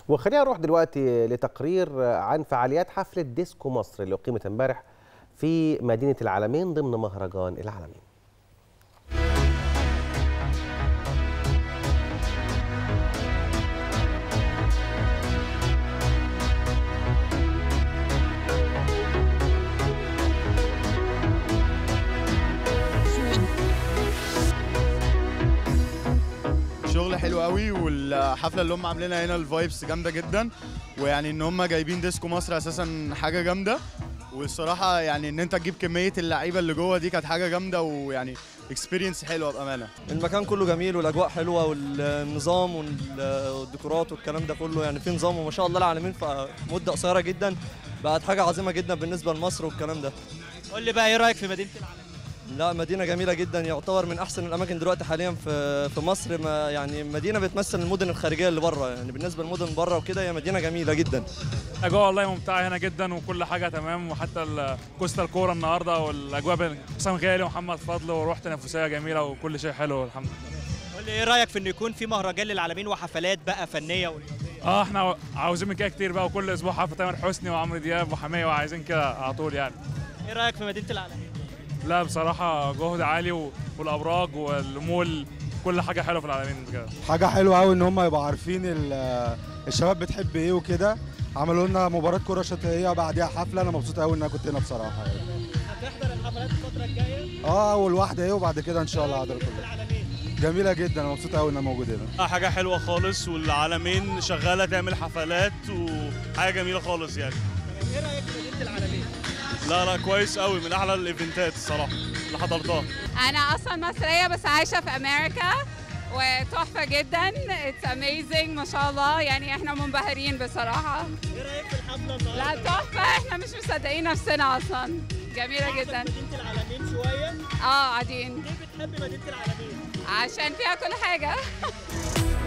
وخلينا نروح دلوقتي لتقرير عن فعاليات حفلة ديسكو مصر اللي أقيمت امبارح في مدينة العالمين ضمن مهرجان العالمين شغل حلو قوي والحفله اللي هم عاملينها هنا الفايبس جامده جدا ويعني ان هم جايبين ديسكو مصر اساسا حاجه جامده والصراحه يعني ان انت تجيب كميه اللعيبه اللي جوه دي كانت حاجه جامده ويعني اكسبيرينس حلوه بامانه المكان كله جميل والاجواء حلوه والنظام والديكورات والكلام ده كله يعني في نظام وما شاء الله العالمين في مده قصيره جدا بقت حاجه عظيمه جدا بالنسبه لمصر والكلام ده قول لي بقى ايه رايك في مدينه العالمين لا مدينه جميله جدا يعتبر من احسن الاماكن دلوقتي حاليا في في مصر ما يعني مدينه بتمثل المدن الخارجيه اللي بره يعني بالنسبه للمدن بره وكده هي مدينه جميله جدا الاجواء والله ممتعه هنا جدا وكل حاجه تمام وحتى كوستا الكوره النهارده والاجواء بين حسام غالي ومحمد فضل وروح تنافسيه جميله وكل شيء حلو الحمد لله قول لي ايه رايك في ان يكون في مهرجان للعالمين وحفلات بقى فنيه ورياضيه اه احنا عاوزين من كده كتير بقى وكل اسبوع حفله تامر حسني وعمرو دياب وحماية وعايزين كده على طول يعني ايه رايك في مدينه العالمين لا بصراحه جهد عالي و- والابراج والمول كل حاجه حلوه في العالمين بجد حاجة حلوة قوي ان هم يبقوا عارفين ال- الشباب بتحب ايه وكده عملوا لنا مباراة كرة شاطئية بعديها حفلة انا مبسوط قوي ان انا كنت هنا بصراحة يعني. هتحضر الحفلات الفتره الجايه اه اول واحدة ايه وبعد كده ان شاء الله هقدر كلها العالمين جميلة جدا انا مبسوط قوي ان انا موجود هنا آه، حاجة حلوة خالص والعالمين شغالة تعمل حفلات وحاجة جميلة خالص يعني ايه رايك في مدينه العالمين لا لا كويس قوي من أحلى الإيفنتات الصراحة اللي حضرتها أنا أصلا مصرية بس عايشة في أمريكا وتحفة جدا اتس اميزنج ما شاء الله يعني احنا منبهرين بصراحة ايه رايك في الحفله النهارده لا تحفة احنا مش مصدقين نفسنا أصلا جميلة جدا مدينه العالمين شويه اه قاعدين ليه بتحبي مدينه العالمين عشان فيها كل حاجة